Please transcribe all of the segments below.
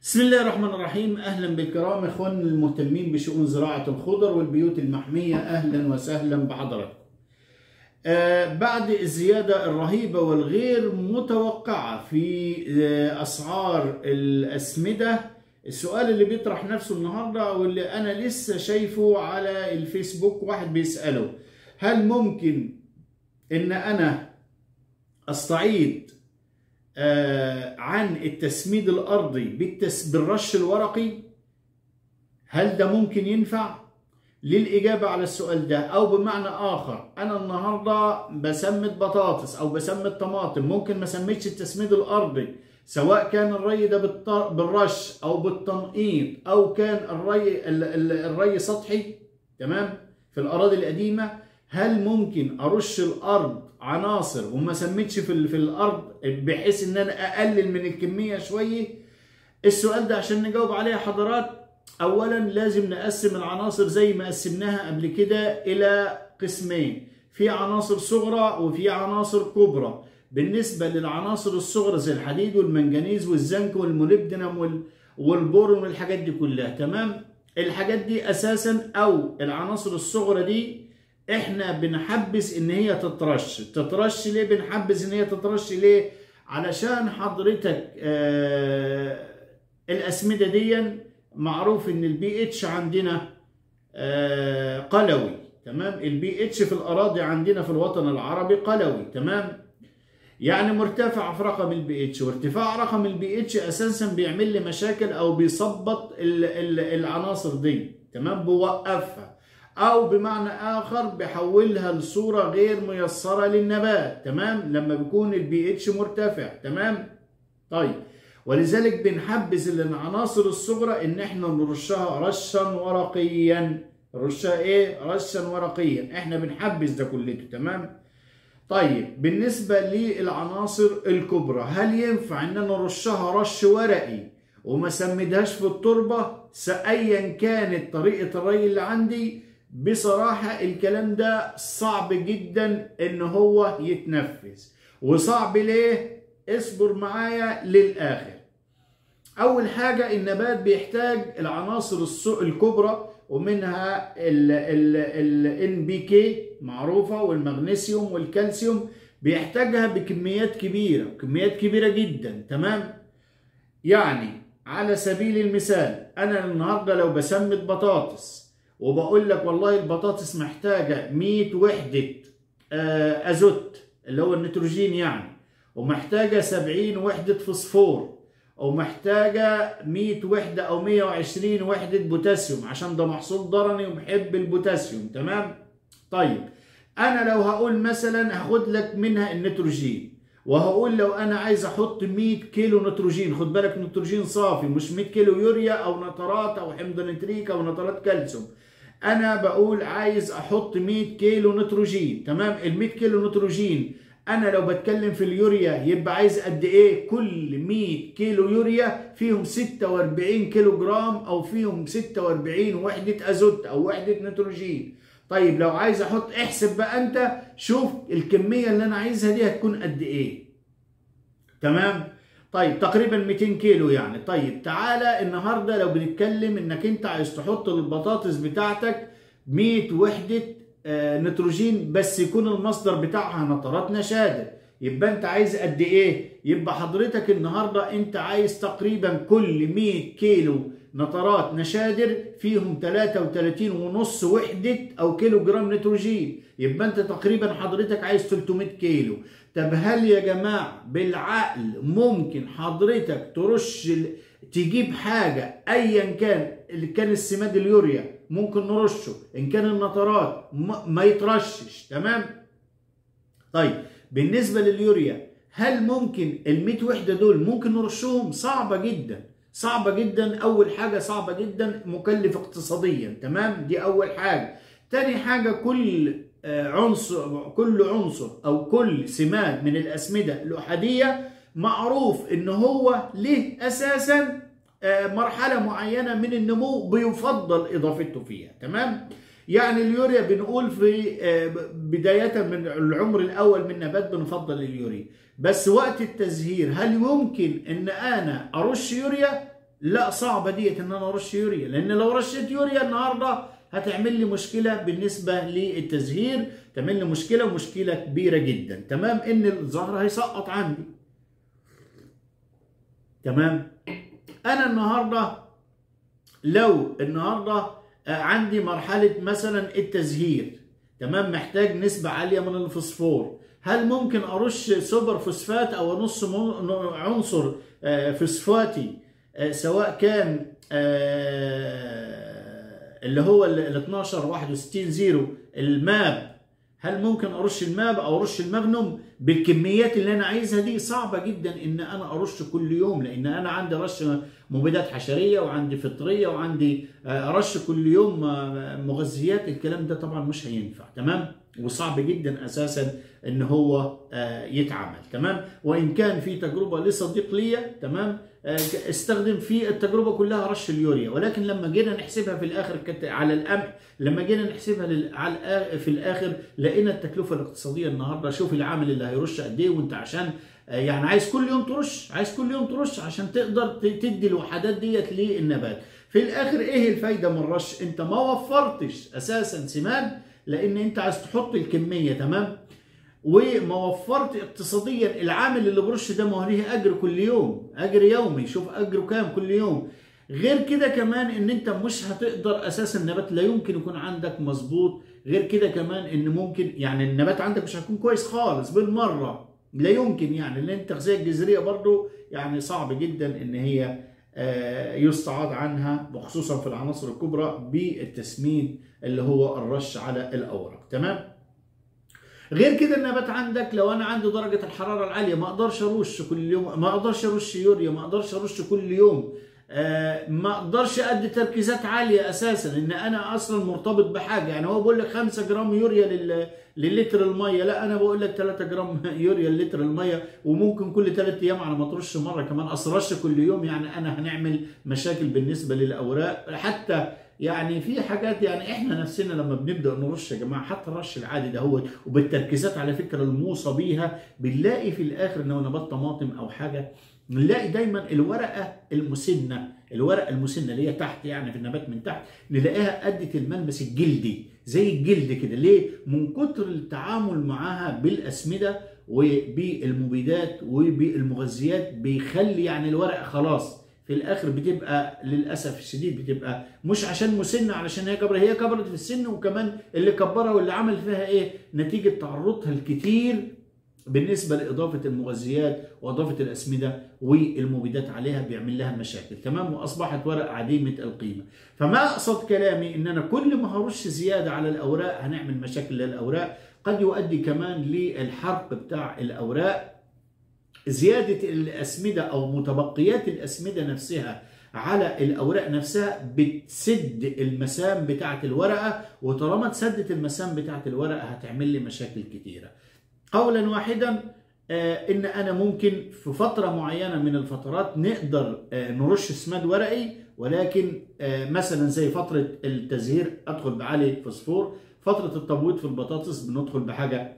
بسم الله الرحمن الرحيم اهلا بالكرام اخواننا المهتمين بشؤون زراعه الخضر والبيوت المحميه اهلا وسهلا بحضراتكم. آه بعد الزياده الرهيبه والغير متوقعه في آه اسعار الاسمده السؤال اللي بيطرح نفسه النهارده واللي انا لسه شايفه على الفيسبوك واحد بيساله هل ممكن ان انا استعيد آه عن التسميد الارضي بالتس... بالرش الورقي هل ده ممكن ينفع للاجابه على السؤال ده او بمعنى اخر انا النهارده بسمد بطاطس او بسمد طماطم ممكن ما سميتش التسميد الارضي سواء كان الري ده بالط... بالرش او بالتنقيط او كان الري ال... ال... الري سطحي تمام في الاراضي القديمه هل ممكن ارش الارض عناصر وما سميتش في في الارض بحيث ان انا اقلل من الكميه شويه السؤال ده عشان نجاوب عليه حضرات اولا لازم نقسم العناصر زي ما قسمناها قبل كده الى قسمين في عناصر صغرى وفي عناصر كبرى بالنسبه للعناصر الصغرى زي الحديد والمنجنيز والزنك والموليبدينم والبورون والحاجات دي كلها تمام الحاجات دي اساسا او العناصر الصغرى دي احنا بنحبس ان هي تترش تترش ليه بنحبس ان هي تترش ليه علشان حضرتك آه الاسمده دي معروف ان البي اتش عندنا آه قلوي تمام البي اتش في الاراضي عندنا في الوطن العربي قلوي تمام يعني مرتفع في رقم البي اتش وارتفاع رقم البي اتش اساسا بيعمل لي مشاكل او بيثبط العناصر دي تمام بوقفها او بمعنى اخر بحولها لصوره غير ميسره للنبات تمام لما بيكون البي اتش مرتفع تمام طيب ولذلك بنحبذ العناصر الصغرى ان احنا نرشها رشا ورقيا رشها ايه رشا ورقيا احنا بنحبذ ده كلته تمام طيب بالنسبه للعناصر الكبرى هل ينفع ان انا ارشها رش ورقي وما سمدهاش في التربه ايا كانت طريقه الري اللي عندي بصراحة الكلام ده صعب جدا ان هو يتنفذ وصعب ليه اصبر معايا للاخر اول حاجة النبات بيحتاج العناصر الكبرى ومنها ال بي كي معروفة والمغنيسيوم والكالسيوم بيحتاجها بكميات كبيرة كميات كبيرة جدا تمام يعني على سبيل المثال انا النهارده لو بسمد بطاطس وبقول لك والله البطاطس محتاجة 100 وحدة أزوت اللي هو النيتروجين يعني ومحتاجة 70 وحدة فوسفور ومحتاجة 100 وحدة أو 120 وحدة بوتاسيوم عشان ده محصول ضرني وبحب البوتاسيوم تمام؟ طيب أنا لو هقول مثلا هاخد لك منها النيتروجين وهقول لو انا عايز احط 100 كيلو نيتروجين خد بالك نيتروجين صافي مش 100 كيلو يوريا او نترات او حمض نتريك او نترات كالسيوم انا بقول عايز احط 100 كيلو نيتروجين تمام ال 100 كيلو نيتروجين انا لو بتكلم في اليوريا يبقى عايز قد ايه كل 100 كيلو يوريا فيهم 46 كيلو جرام او فيهم 46 وحده ازوت او وحده نيتروجين طيب لو عايز احط احسب بقى انت شوف الكميه اللي انا عايزها دي هتكون قد ايه تمام طيب تقريبا 200 كيلو يعني طيب تعالى النهارده لو بنتكلم انك انت عايز تحط للبطاطس بتاعتك 100 وحده آه نيتروجين بس يكون المصدر بتاعها نترات نشادر يبقى انت عايز قد ايه يبقى حضرتك النهارده انت عايز تقريبا كل 100 كيلو نترات نشادر فيهم 33 ونص وحدة أو كيلو جرام نيتروجين يبقى أنت تقريبا حضرتك عايز 300 كيلو طب هل يا جماعة بالعقل ممكن حضرتك ترش تجيب حاجة أيا كان اللي كان السماد اليوريا ممكن نرشه إن كان النترات ما يترشش تمام طيب بالنسبة لليوريا هل ممكن ال 100 وحدة دول ممكن نرشهم صعبة جدا صعبة جدا أول حاجة صعبة جدا مكلف اقتصاديا تمام دي أول حاجة تاني حاجة كل عنصر كل عنصر أو كل سماد من الأسمدة الأحادية معروف إن هو له أساسا مرحلة معينة من النمو بيفضل إضافته فيها تمام يعني اليوريا بنقول في بداية من العمر الأول من النبات بنفضل اليوريا بس وقت التزهير هل يمكن ان انا ارش يوريا لا صعبه ديت ان انا ارش يوريا لان لو رشيت يوريا النهارده هتعمل لي مشكله بالنسبه للتزهير تعمل لي مشكله ومشكله كبيره جدا تمام ان الزهر هيسقط عندي تمام انا النهارده لو النهارده عندي مرحله مثلا التزهير تمام محتاج نسبه عاليه من الفوسفور هل ممكن ارش سوبر فوسفات او نص عنصر فوسفاتي سواء كان اللي هو ال 12 61 زيرو الماب هل ممكن ارش الماب او ارش المغنم بالكميات اللي انا عايزها دي صعبه جدا ان انا ارش كل يوم لان انا عندي رش مبيدات حشريه وعندي فطريه وعندي رش كل يوم مغذيات الكلام ده طبعا مش هينفع تمام وصعب جدا اساسا ان هو يتعمل تمام وان كان في تجربه لصديق ليا تمام استخدم في التجربه كلها رش اليوريا ولكن لما جينا نحسبها في الاخر على القمح لما جينا نحسبها على في الاخر لقينا التكلفه الاقتصاديه النهارده شوف العامل اللي هيرش قد ايه وانت عشان يعني عايز كل يوم ترش عايز كل يوم ترش عشان تقدر تدي الوحدات ديت للنبات في الاخر ايه الفايده من الرش انت ما وفرتش اساسا سماد لان انت عايز تحط الكميه تمام وما وفرت اقتصاديا العامل اللي برش ده ما هو ليه اجر كل يوم اجر يومي شوف اجره كام كل يوم غير كده كمان ان انت مش هتقدر اساسا النبات لا يمكن يكون عندك مظبوط غير كده كمان ان ممكن يعني النبات عندك مش هيكون كويس خالص بالمره لا يمكن يعني لان التغذيه الجذريه برضو يعني صعب جدا ان هي يستعاض عنها وخصوصا في العناصر الكبرى بالتسمين اللي هو الرش على الاوراق تمام غير كده النبات عندك لو انا عندي درجه الحراره العاليه ما اقدرش ارش كل يوم ما اقدرش ارش يوريا ما اقدرش ارش كل يوم آه ما اقدرش ادي تركيزات عاليه اساسا ان انا اصلا مرتبط بحاجه يعني هو بيقول لك 5 جرام يوريا لل للتر الميه لا انا بقول لك 3 جرام يوريا لتر الميه وممكن كل 3 ايام على ما ترش مره كمان اصل رش كل يوم يعني انا هنعمل مشاكل بالنسبه للاوراق حتى يعني في حاجات يعني احنا نفسنا لما بنبدا نرش يا جماعه حتى الرش العادي ده هو وبالتركيزات على فكره الموصى بيها بنلاقي في الاخر انه نبات طماطم او حاجه نلاقي دايما الورقه المسنه الورقه المسنه اللي هي تحت يعني في النبات من تحت نلاقيها ادت الملمس الجلدي زي الجلد كده ليه من كتر التعامل معاها بالاسمده وبالمبيدات وبالمغذيات بيخلي يعني الورقه خلاص في الاخر بتبقى للاسف الشديد بتبقى مش عشان مسنه علشان هي كبرت هي كبرت في السن وكمان اللي كبرها واللي عمل فيها ايه نتيجه تعرضها الكتير بالنسبه لاضافه المغذيات واضافه الاسمده والمبيدات عليها بيعمل لها مشاكل تمام واصبحت ورق عديمه القيمه فما اقصد كلامي ان انا كل ما هرش زياده على الاوراق هنعمل مشاكل للاوراق قد يؤدي كمان للحرق بتاع الاوراق زياده الاسمده او متبقيات الاسمده نفسها على الاوراق نفسها بتسد المسام بتاعه الورقه وطالما تسدت المسام بتاعه الورقه هتعمل لي مشاكل كتيره قولا واحدا آه ان انا ممكن في فتره معينه من الفترات نقدر آه نرش سماد ورقي ولكن آه مثلا زي فتره التزهير ادخل بعالي فوسفور فتره التبويض في البطاطس بندخل بحاجه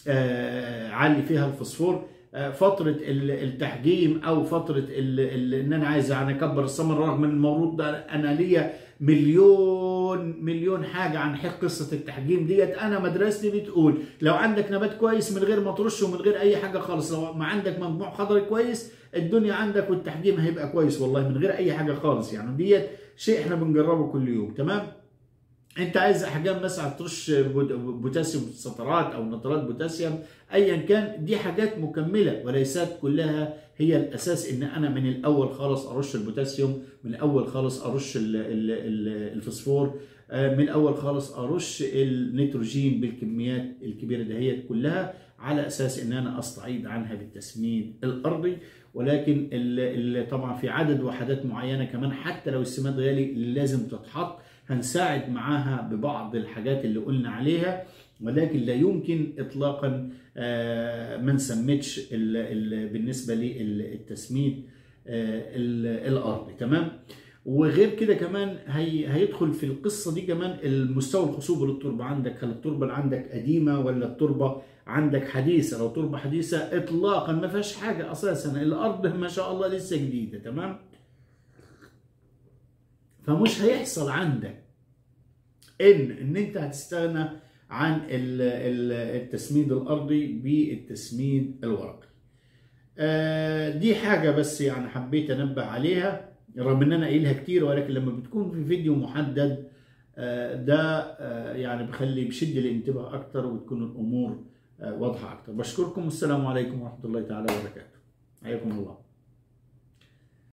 عالي فيها الفوسفور فترة التحجيم أو فترة إن أنا عايز يعني أكبر الثمر رغم إن الموروث ده أنا ليا مليون مليون حاجة عن حق قصة التحجيم ديت أنا مدرستي بتقول لو عندك نبات كويس من غير ما ترشه ومن غير أي حاجة خالص لو ما عندك مجموع خضري كويس الدنيا عندك والتحجيم هيبقى كويس والله من غير أي حاجة خالص يعني ديت شيء إحنا بنجربه كل يوم تمام انت عايز احجام مثلا ترش بوتاسيوم سطرات او نترات بوتاسيوم ايا كان دي حاجات مكمله وليست كلها هي الاساس ان انا من الاول خالص ارش البوتاسيوم من الاول خالص ارش الفوسفور من الاول خالص ارش النيتروجين بالكميات الكبيره دهيت كلها على اساس ان انا استعيض عنها بالتسمين الارضي ولكن طبعا في عدد وحدات معينه كمان حتى لو السماد غالي لازم تتحط هنساعد معاها ببعض الحاجات اللي قلنا عليها ولكن لا يمكن اطلاقا ما نسمتش بالنسبه للتسميد الارضي تمام وغير كده كمان هي هيدخل في القصه دي كمان المستوى الخصوبه للتربه عندك هل التربه اللي عندك قديمه ولا التربه عندك حديثه لو تربه حديثه اطلاقا ما فيهاش حاجه اساسا الارض ما شاء الله لسه جديده تمام فمش هيحصل عندك ان ان انت هتستغنى عن ال- ال- التسميد الارضي بالتسميد الورقي آه، دي حاجة بس يعني حبيت انبه عليها رغم ان انا قايلها كتير ولكن لما بتكون في فيديو محدد آه، ده آه، يعني بخلي بشد الانتباه اكتر وتكون الامور آه، واضحة اكتر بشكركم والسلام عليكم ورحمة الله تعالى وبركاته حياكم الله